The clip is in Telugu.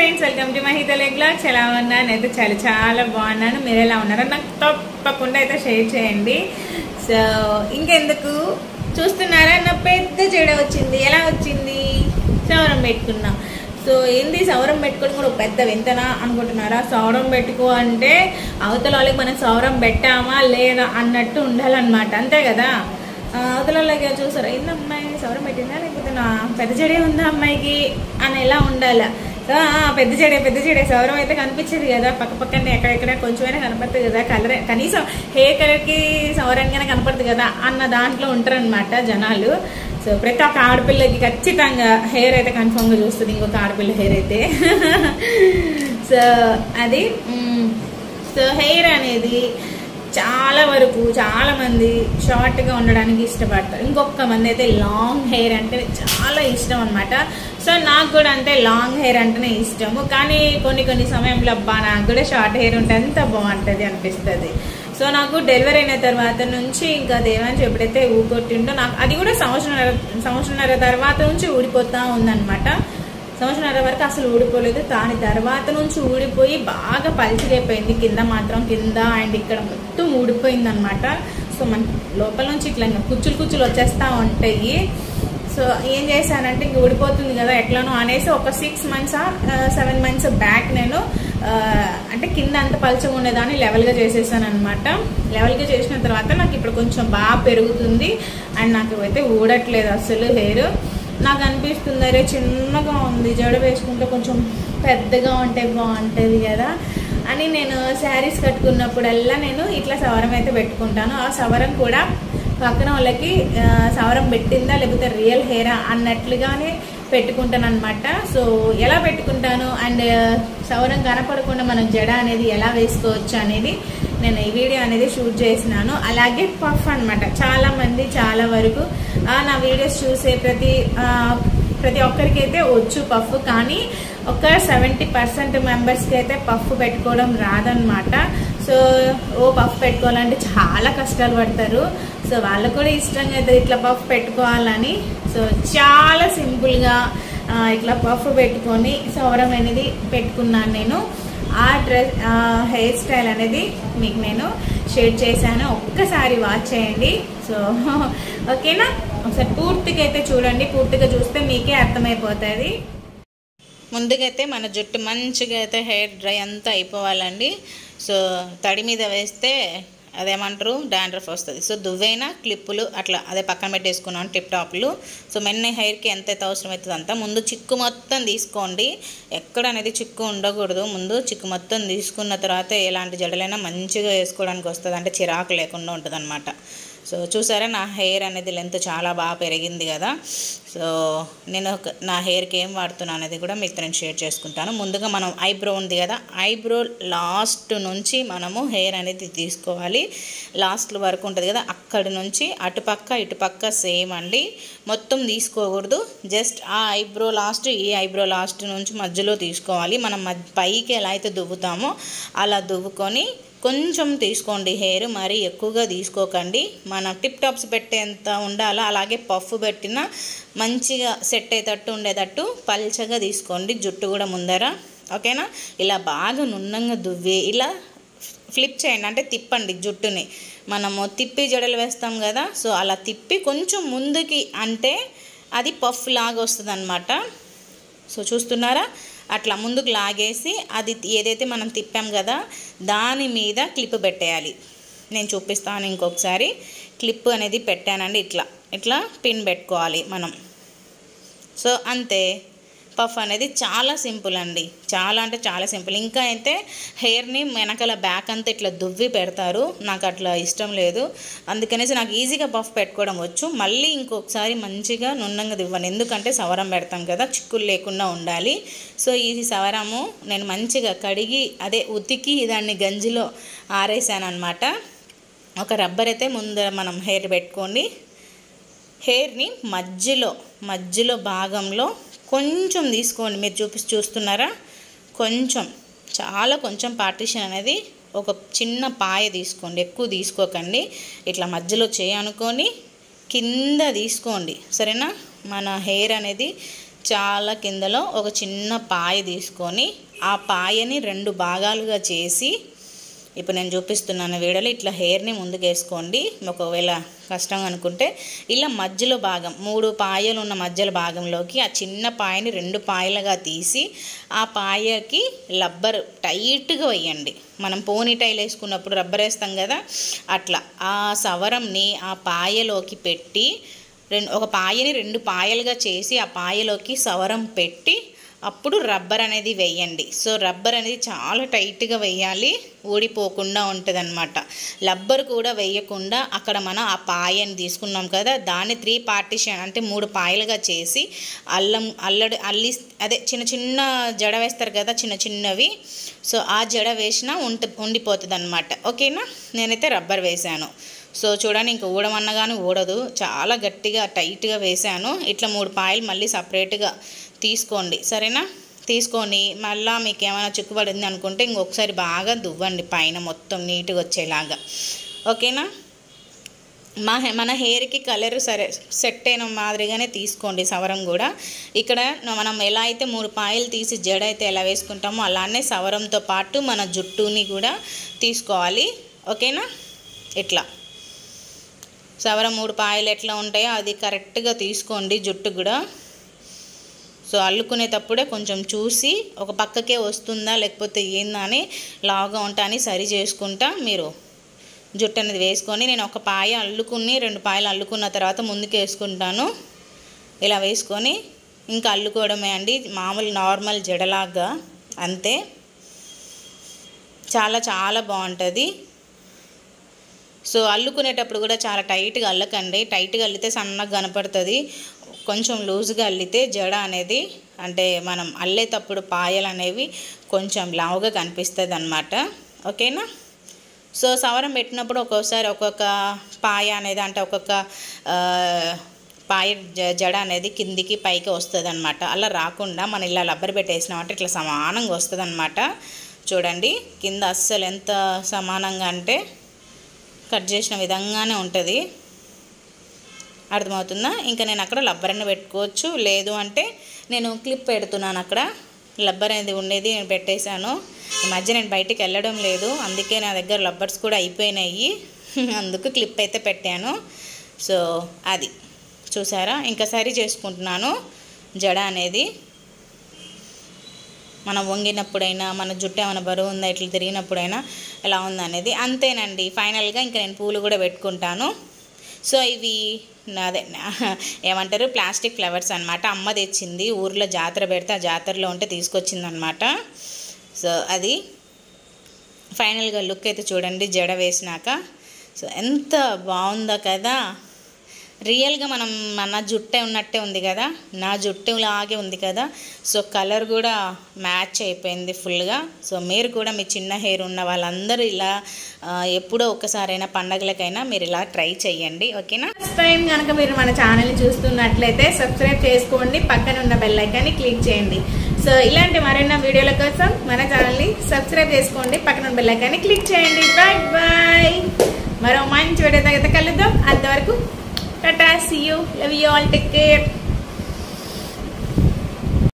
friends welcome to Mahita blogs ఎలా ఉన్నాను అయితే చాలా చాలా బాగున్నాను మీరు ఎలా ఉన్నారో నాకు తప్పకుండా అయితే షేర్ చేయండి సో ఇంకెందుకు చూస్తున్నారా నా పెద్ద చెడ వచ్చింది ఎలా వచ్చింది సౌరం పెట్టుకున్నా సో ఏంది సౌరం పెట్టుకోవడం కూడా ఒక పెద్ద వింతనా అనుకుంటున్నారా సౌరం పెట్టుకో అంటే అవతల వాళ్ళకి మనం సౌరం పెట్టామా లేదా అన్నట్టు ఉండాలన్నమాట అంతే కదా ఆ, అవతల వాళ్ళకి చూసారు ఏంది అమ్మాయి సౌరం పెట్టిందా లేకపోతే నా పెద్ద చెడే ఉందా అమ్మాయికి అని ఎలా ఉండాలి సో, ఆ, పెద్ద చెడే పెద్ద చెడే సౌరం అయితే కనిపించదు కదా పక్క పక్కనే ఎక్కడెక్కడ కొంచెమైనా కనపడుతుంది కదా కలర్ కనీసం హెయిర్ కలర్కి సౌరంగానే కనపడుతుంది కదా అన్న దాంట్లో ఉంటారనమాట జనాలు సో ప్రతి ఒక్క ఆడపిల్లకి ఖచ్చితంగా హెయిర్ అయితే కన్ఫామ్గా చూస్తుంది ఇంకొక ఆడపిల్ల హెయిర్ అయితే సో అది మ్, సో హెయిర్ అనేది చాలా వరకు చాలా మంది షార్ట్ గా ఉండడానికి ఇష్టపడతారు ఇంకొక మంది అయితే లాంగ్ హెయిర్ అంటే చాలా ఇష్టం అన్నమాట సో నాకు కూడా అంటే లాంగ్ హెయిర్ అంటేనే ఇష్టము కానీ కొన్ని కొన్ని సమయంలో అబ్బా నాకు కూడా షార్ట్ హెయిర్ ఉంటే ఎంత బాగుంటుంది అనిపిస్తుంది సో నాకు డెలివరీ అయిన తర్వాత నుంచి ఇంకా దేవాంశ్ ఎప్పుడైతే ఊకొట్టిండో నాకు అది కూడా సంవత్సరం సంవత్సరంన్నర తర్వాత నుంచి ఊడిపోతా ఉందన్నమాట సంవత్సరాల వరకు అసలు ఊడిపోలేదు దాని తర్వాత నుంచి ఊడిపోయి బాగా పలిచిరైపోయింది కింద మాత్రం కింద అండ్ ఇక్కడ మొత్తం ఊడిపోయింది అనమాట సో మన లోపల నుంచి ఇట్లా ఇంకా కుచ్చులు కుచ్చులు వచ్చేస్తా ఉంటాయి సో ఏం చేశానంటే ఇంక ఊడిపోతుంది కదా ఎట్లానో అనేసి ఒక six months seven months back నేను ఆ, అంటే కింద అంత పలచగా ఉండేదాన్ని లెవెల్గా చేసేసాను అనమాట లెవెల్గా చేసిన తర్వాత నాకు ఇప్పుడు కొంచెం బాగా పెరుగుతుంది అండ్ నాకు అయితే ఊడట్లేదు అసలు హెయిర్ నాకు అనిపిస్తుంది అరే చిన్నగా ఉంది జడ వేసుకుంటే కొంచెం పెద్దగా ఉంటే బాగుంటుంది కదా అని నేను శారీస్ కట్టుకున్నప్పుడల్లా నేను ఇట్లా సవరం అయితే పెట్టుకుంటాను ఆ సవరం కూడా పక్కన వాళ్ళకి ఆ, సవరం పెట్టిందా లేకపోతే రియల్ హెయిరా అన్నట్లుగానే పెట్టుకుంటాను అనమాట సో ఎలా పెట్టుకుంటాను అండ్ సవరం కనపడకుండా మనం జడ అనేది ఎలా వేసుకోవచ్చు అనేది నేను ఈ వీడియో అనేది షూట్ చేసినాను అలాగే పఫ్ అన్నమాట చాలా మంది చాలా వరకు ఆ, నా వీడియోస్ చూసే ప్రతి ఆ, ప్రతి ఒక్కరికి అయితే వచ్చు పఫ్ కానీ ఒక సెవెంటీ పర్సెంట్ మెంబర్స్కి అయితే పఫ్ పెట్టుకోవడం రాదనమాట సో ఓ పఫ్ పెట్టుకోవాలంటే చాలా కష్టాలు పడతారు సో వాళ్ళకు కూడా ఇష్టంగా అయితే ఇట్లా పఫ్ పెట్టుకోవాలని సో చాలా సింపుల్గా ఆ, ఇట్లా పఫ్ పెట్టుకొని సౌరం అనేది పెట్టుకున్నాను నేను ఆ డ్రెస్ హెయిర్ స్టైల్ అనేది మీకు నేను షేర్ చేశాను ఒక్కసారి వాచ్ చేయండి సో ఓకేనా ఒకసారి పూర్తిగా అయితే చూడండి పూర్తిగా చూస్తే మీకే అర్థమైపోతుంది ముందుగా అయితే మన జుట్టు మంచిగా అయితే హెయిర్ డ్రై అంతా అయిపోవాలండి సో తడి మీద వేస్తే అదేమంటారు డాండ్రఫ్ వస్తుంది సో దువ్వైనా క్లిప్పులు అట్లా అదే పక్కన పెట్టేసుకున్నాం టిప్ టాప్లు సో మెన్న హెయిర్కి ఎంత అయితే అవసరం అవుతుంది అంతా ముందు చిక్కు మొత్తం తీసుకోండి ఎక్కడ అనేది చిక్కు ఉండకూడదు ముందు చిక్కు మొత్తం తీసుకున్న తర్వాత ఎలాంటి జడలైనా మంచిగా వేసుకోవడానికి వస్తుంది అంటే చిరాకు లేకుండా ఉంటుంది సో చూసారా నా హెయిర్ అనేది లెంత్ చాలా బాగా పెరిగింది కదా సో నేను ఒక- నా హెయిర్కి ఏం వాడుతున్నాను అనేది కూడా మీతో నేను షేర్ చేసుకుంటాను ముందుగా మనం ఐబ్రో ఉంది కదా ఐబ్రో లాస్ట్ నుంచి మనము హెయిర్ అనేది తీసుకోవాలి లాస్ట్ వరకు ఉంటుంది కదా అక్కడి నుంచి అటుపక్క ఇటుపక్క సేమ్ అండి మొత్తం తీసుకోకూడదు జస్ట్ ఆ ఐబ్రో లాస్ట్ ఈ ఐబ్రో లాస్ట్ నుంచి మధ్యలో తీసుకోవాలి మనం మధ్య పైకి ఎలా అయితే దువ్వుతామో అలా దువ్వుకొని కొంచెం తీసుకోండి హెయిర్ మరీ ఎక్కువగా తీసుకోకండి మన టిప్ టాప్స్ పెట్టేంత ఉండాలా అలాగే పఫ్ పెట్టిన మంచిగా సెట్ అయ్యేటట్టు ఉండేటట్టు పల్చగా తీసుకోండి జుట్టు కూడా ముందర ఓకేనా ఇలా బాగా నున్నంగా దువ్వి ఇలా ఫ్లిప్ చేయండి అంటే తిప్పండి జుట్టుని మనము తిప్పి జడలు వేస్తాం కదా సో అలా తిప్పి కొంచెం ముందుకి అంటే అది పఫ్ లాగా వస్తుంది సో చూస్తున్నారా అట్లా ముందుకు లాగేసి అది ఏదైతే మనం తిప్పాం కదా దాని మీద క్లిప్ పెట్టేయాలి నేను చూపిస్తాను ఇంకొకసారి క్లిప్ అనేది పెట్టానండి ఇట్లా ఇట్లా పిన్ పెట్టుకోవాలి మనం సో అంతే పఫ్ అనేది చాలా సింపుల్ అండి చాలా అంటే చాలా సింపుల్ ఇంకా అయితే హెయిర్ని వెనకాల బ్యాక్ అంతా ఇట్లా దువ్వి పెడతారు నాకు అట్లా ఇష్టం లేదు అందుకనేసి నాకు ఈజీగా పఫ్ పెట్టుకోవడం వచ్చు మళ్ళీ ఇంకొకసారి మంచిగా నున్నంగా దివ్వను ఎందుకంటే సవరం పెడతాం కదా చిక్కులు లేకుండా ఉండాలి సో ఈ సవరము నేను మంచిగా కడిగి అదే ఉతికి దాన్ని గంజిలో ఆరేసాను అనమాట ఒక రబ్బర్ అయితే ముందర మనం హెయిర్ పెట్టుకోండి హెయిర్ని మధ్యలో మధ్యలో భాగంలో కొంచెం తీసుకోండి మీరు చూపి చూస్తున్నారా కొంచెం చాలా కొంచెం పార్టీషన్ అనేది ఒక చిన్న పాయ తీసుకోండి ఎక్కువ తీసుకోకండి ఇట్లా మధ్యలో చేయి అనుకొని కింద తీసుకోండి సరేనా మన హెయిర్ అనేది చాలా కిందలో ఒక చిన్న పాయ తీసుకొని ఆ పాయని రెండు భాగాలుగా చేసి ఇప్పుడు నేను చూపిస్తున్నాను వీడియోలో ఇట్లా హెయిర్ని ముందుకు వేసుకోండి ఒకవేళ కష్టం అనుకుంటే ఇలా మధ్యలో భాగం మూడు పాయలు ఉన్న మధ్యలో భాగంలోకి ఆ చిన్న పాయని రెండు పాయలుగా తీసి ఆ పాయకి రబ్బర్ టైట్గా వేయండి మనం పోనీ టైల్ వేసుకున్నప్పుడు రబ్బర్ వేస్తాం కదా అట్లా ఆ సవరంని ఆ పాయలోకి పెట్టి రెండు ఒక పాయని రెండు పాయలుగా చేసి ఆ పాయలోకి సవరం పెట్టి అప్పుడు రబ్బర్ అనేది వేయండి సో రబ్బర్ అనేది చాలా టైట్గా వేయాలి ఊడిపోకుండా ఉంటుంది అనమాట రబ్బర్ కూడా వేయకుండా అక్కడ మనం ఆ పాయని తీసుకున్నాం కదా దాన్ని త్రీ పార్టిషన్ అంటే మూడు పాయలుగా చేసి అల్లం అల్లడి అల్లి అదే చిన్న చిన్న జడ వేస్తారు కదా చిన్న చిన్నవి సో ఆ జడ వేసినా ఉంట ఉండిపోతుంది అనమాట ఓకేనా నేనైతే రబ్బర్ వేశాను సో చూడండి ఇంకా ఊడమన్నా కానీ ఊడదు చాలా గట్టిగా టైట్గా వేసాను ఇట్లా మూడు పాయలు మళ్ళీ సపరేట్గా తీసుకోండి సరేనా తీసుకొని మళ్ళీ మీకు ఏమైనా చిక్కుపడింది అనుకుంటే ఇంకొకసారి బాగా దువ్వండి పైన మొత్తం నీట్గా వచ్చేలాగా ఓకేనా మా హె- మన హెయిర్కి కలర్ సరే సెట్ అయిన మాదిరిగానే తీసుకోండి సవరం కూడా ఇక్కడ మనం ఎలా అయితే మూడు పాయలు తీసి జడ అయితే ఎలా వేసుకుంటామో అలానే సవరంతో పాటు మన జుట్టుని కూడా తీసుకోవాలి ఓకేనా ఇట్లా సవరం మూడు పాయలు ఎట్లా ఉంటాయో అది కరెక్ట్గా తీసుకోండి జుట్టు కూడా సో అల్లుకునేటప్పుడే కొంచెం చూసి ఒక పక్కకే వస్తుందా లేకపోతే ఏందా అని లావుగా ఉంటా అని సరి చేసుకుంటా మీరు జుట్టు అనేది వేసుకొని నేను ఒక పాయ అల్లుకుని రెండు పాయలు అల్లుకున్న తర్వాత ముందుకు వేసుకుంటాను ఇలా వేసుకొని ఇంకా అల్లుకోవడమే అండి మామూలు నార్మల్ జడలాగా అంతే చాలా చాలా బాగుంటుంది సో అల్లుకునేటప్పుడు కూడా చాలా టైట్గా అల్లకండి టైట్గా అల్లితే సన్నగా కనపడుతుంది కొంచెం లూజ్గా అల్లితే జడ అనేది అంటే మనం అల్లేటప్పుడు పాయలు అనేవి కొంచెం లావుగా కనిపిస్తుంది అనమాట ఓకేనా సో సవరం పెట్టినప్పుడు ఒక్కొక్కసారి ఒక్కొక్క పాయ అనేది అంటే ఒక్కొక్క ఆ, పాయ జ- జడ అనేది కిందికి పైకి వస్తుంది అనమాట అలా రాకుండా మనం ఇలా రబ్బర్ పెట్టేసినామంటే ఇట్లా సమానంగా వస్తుంది అనమాట చూడండి కింద అస్సలు ఎంత సమానంగా అంటే కట్ చేసిన విధంగానే ఉంటుంది అర్థమవుతుందా ఇంకా నేను అక్కడ లబ్బర్ని పెట్టుకోవచ్చు లేదు అంటే నేను క్లిప్ పెడుతున్నాను అక్కడ లబ్బర్ అనేది ఉండేది నేను పెట్టేశాను ఈ మధ్య నేను బయటికి వెళ్ళడం లేదు అందుకే నా దగ్గర లబ్బర్స్ కూడా అయిపోయినాయి అందుకు క్లిప్ అయితే పెట్టాను సో అది చూసారా ఇంకా సరి చేసుకుంటున్నాను జడ అనేది మనం వంగినప్పుడైనా మన జుట్టు ఏమైనా బరువు ఉందా ఇట్లా తిరిగినప్పుడైనా ఎలా ఉందనేది అంతేనండి ఫైనల్గా ఇంకా నేను పూలు కూడా పెట్టుకుంటాను సో ఇవి అదే ఏమంటారు ప్లాస్టిక్ ఫ్లవర్స్ అనమాట అమ్మ తెచ్చింది ఊర్లో జాతర పెడితే ఆ జాతరలో ఉంటే తీసుకొచ్చింది అనమాట సో అది ఫైనల్గా లుక్ అయితే చూడండి జడ వేసినాక సో ఎంత బాగుందో కదా రియల్గా మనం మన జుట్టే ఉన్నట్టే ఉంది కదా నా జుట్టు లాగే ఉంది కదా సో కలర్ కూడా మ్యాచ్ అయిపోయింది ఫుల్గా సో మీరు కూడా మీ చిన్న హెయిర్ ఉన్న వాళ్ళందరూ ఇలా ఆ, ఎప్పుడో ఒక్కసారైనా పండగలకైనా మీరు ఇలా ట్రై చేయండి ఓకేనా ఫస్ట్ టైం కనుక మీరు మన ఛానల్ చూస్తున్నట్లయితే సబ్స్క్రైబ్ చేసుకోండి పక్కన ఉన్న బెల్ ఐకాన్ని క్లిక్ చేయండి సో ఇలాంటి మరిన్న వీడియోల కోసం మన ఛానల్ని సబ్స్క్రైబ్ చేసుకోండి పక్కన ఉన్న బెల్ ఐకాన్ని క్లిక్ చేయండి బాయ్ బాయ్ మరో మంచి వీడియో దగ్గర కలుద్దాం అంతవరకు tata see you love you all take care